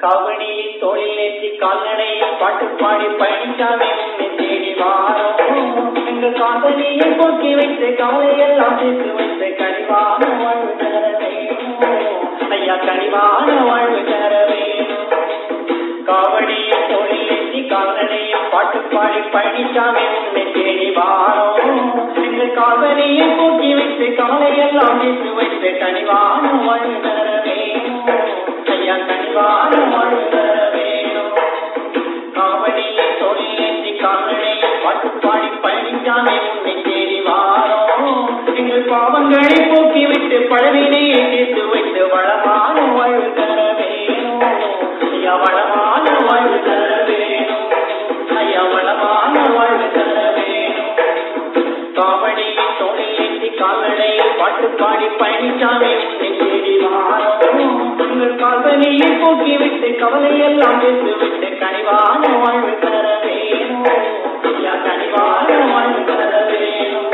கவனியில் தோளில் ஏற்றி கால்நடையில் பாட்டு பாடி பயணிக்காமே உன்னை தேடி வாரோம் எங்கள் காதலியை போக்கி வைத்து கவலையெல்லாம் தீர்த்து வைத்து கனிவான வாழ்வு தர வேணும் ஐயா கனிவான வாழ்வு தர வேணும் காவடியில் தோளில் ஏற்றி கால்நடையில் பாட்டு பாடி பயணிக்காமே உன்னை தேடி வாரோம் எங்கள் காதலியை போக்கி வைத்து கவலையெல்லாம் தீர்த்து வைத்து கனிவான வாழ்வு தர வேணும் ஐயா கனிவான வாழ்வு தர வேணும் காவடியை தோளில் ஏற்றி கால்நடையில் பாட்டு பாடி பயணிக்காமே உன்னை தேடி வாரோம் எங்கள் பாவங்களை போக்கி விட்டு பழவினையை தீர்த்து வைத்து வளமான வாழ்வு தர வேணும் ஐயா வளமான வாழ்வு தர வேணும் ஐயா வளமான வாழ்வு தர வேணும் காவடியை தோளில் ஏற்றி கால்நடையில் பாட்டு பாடி பயணிக்காமே உன்னை தேடி வாரோம் உங்கள் கால்வலியை போக்கி விட்டு கவலையெல்லாம் தீர்த்து விட்டு கனிவான வாழ்வு தர வேணும் ஐயா கனிவான வாழ்வு தர வேணும்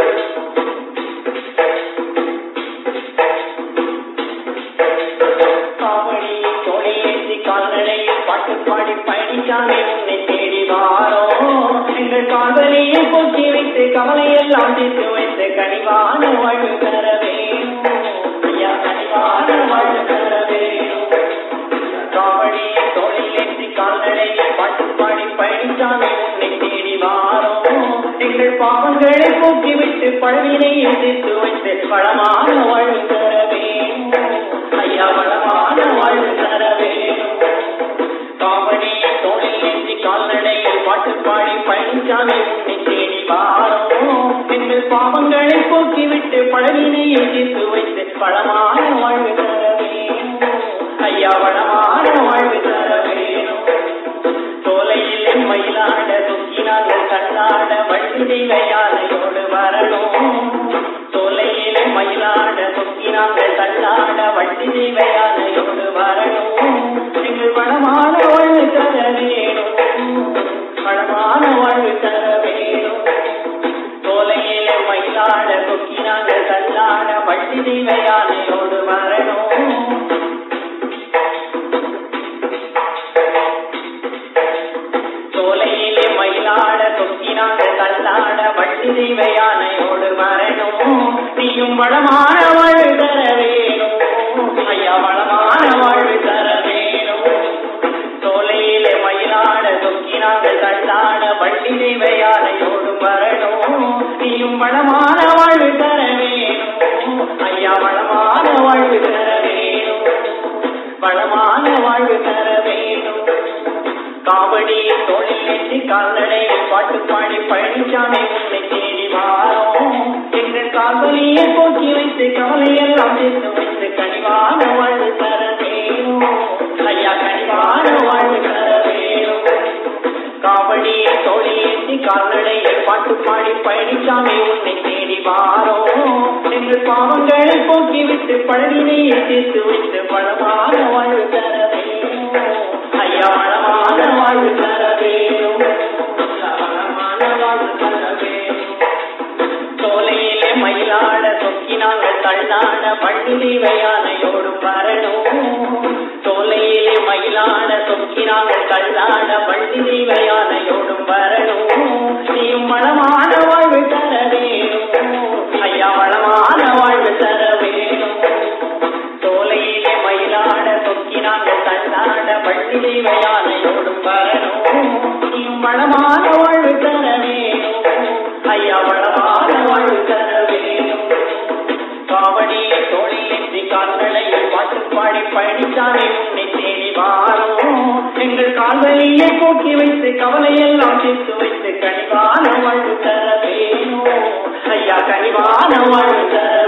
காவடியை தோளில் ஏற்றி கால்நடையில் பாட்டு பாடி பயணிக்காமே உன்னை தேடி வாரோம் எங்கள் கால்வலியை போக்கி வைத்து கவலையெல்லாம் தீர்த்து வைத்து கனிவான வாழ்வு தர வேணும் ஐயா கனிவான வாழ்வு தர வேணும் காவடியை தோளில் ஏற்றி கால்நடையில் பாட்டு பாடி பயணிக்காமே உன்னை தேடி வாரோம் எங்கள் பாவங்களை போக்கி விட்டு பழவினையை தீர்த்து வைத்து வளமான வாழ்வு தர வேணும் ஐயா வளமான வாழ்வு தர வேணும் காவடியை தோளில் ஏற்றி கால்நடையில் பாட்டு பாடி பயணிக்காமே உன்னை தேடி வாரோம் எங்கள் பாவங்களை போக்கி விட்டு பழவினையை தீர்த்து வைத்து வளமான வாழ்வு தர வேணும் ஐயா வளமான வாழ்வு தர வேணும் தோலையில் மயிலாட துக்கினாங்கள் கண்ணாட வள்ளி தெய்வையாலையோடு வரணும் தோலையில் மயிலாட துக்கினாங்கள் கண்ணாட வள்ளி தெய்வையாலையோடு வரணும் எங்கள் வளமான வாழ்வு தர வேணும் வளமான வாழ்வு தர வேணும் தோலையில மயிலாட கொக்கினாங்கள் கல்லாட வள்ளி தெய்வையாலையோடு வரணும் சோலையிலே மயிலாட தொக்கினாங்க கல்லாட வள்ளி தெய்வையானையோடு வரணும் நீயும் வளமான வாழ்வு தர வேணும் ஐயா வளமான வாழ்வு தர வேணும் சோலையிலே மயிலாட தொக்கினாங்க கல்லாட வள்ளி தெய்வையானையோடு வரணும் நீயும் வளமான வாழ்வு தர வேணும் ஐயா வளமான வாழ்வு தர வேணும் வளமான வாழ்வு தர வேணும் காவடியை தோளில் ஏற்றி கால்நடையில் பாட்டு பாடி பழனிசாமி உன்னை தேடி வாரோம் எங்கள் கால்வலியை போக்கி வைத்து கவலையெல்லாம் தீர்த்து வைத்து கனிவான வாழ்வு தர வேணும் ஐயா கனிவான வாழ்வு தர வேணும் காவடியை தோளில் ஏற்றி கால்நடையில் பாட்டு பாடி பழனிசாமி உன்னை தேடி வாரோம் எங்கள் பாவங்களை போக்கி விட்டு பழனினையை தீர்த்து வைத்து பலமான வாழ்வு தர வேணும் ஐயா வளமான வாழ்வு தர வேணும் வளமான வாழ்வு தர வேணும் சோலையிலே மயிலாட சொக்கினாங்கள் தள்ளாட பள்ளி வையானையோடும் வரணும் சோலையிலே மயிலாட சொக்கினாங்கள் தள்ளாட பள்ளி வையானையோடும் வரணும் நீயும் வளமான வாழ்வு தர வேணும் ஐயா வளமான வாழ்வு தர வேணும் சோலையிலே மயிலாட சொக்கினாங்கள் தள்ளாட பள்ளி வையானையோடும் வரணும் நீயும் வளமான வாழ்வு தர வேணும் ஐயா வளமான வாழ்வு தர வேணும் காவடியை தோளில் ஏற்றி கால்களையில் பாட்டு பாடி பயணித்தானே உன்னை தேடி வாரோம் எங்கள் கால்வலியை போக்கி வைத்து கவலையெல்லாம் தீர்த்து வைத்து கனிவான வாழ்வு தர வேணும் ஐயா கனிவான வாழ்வு தர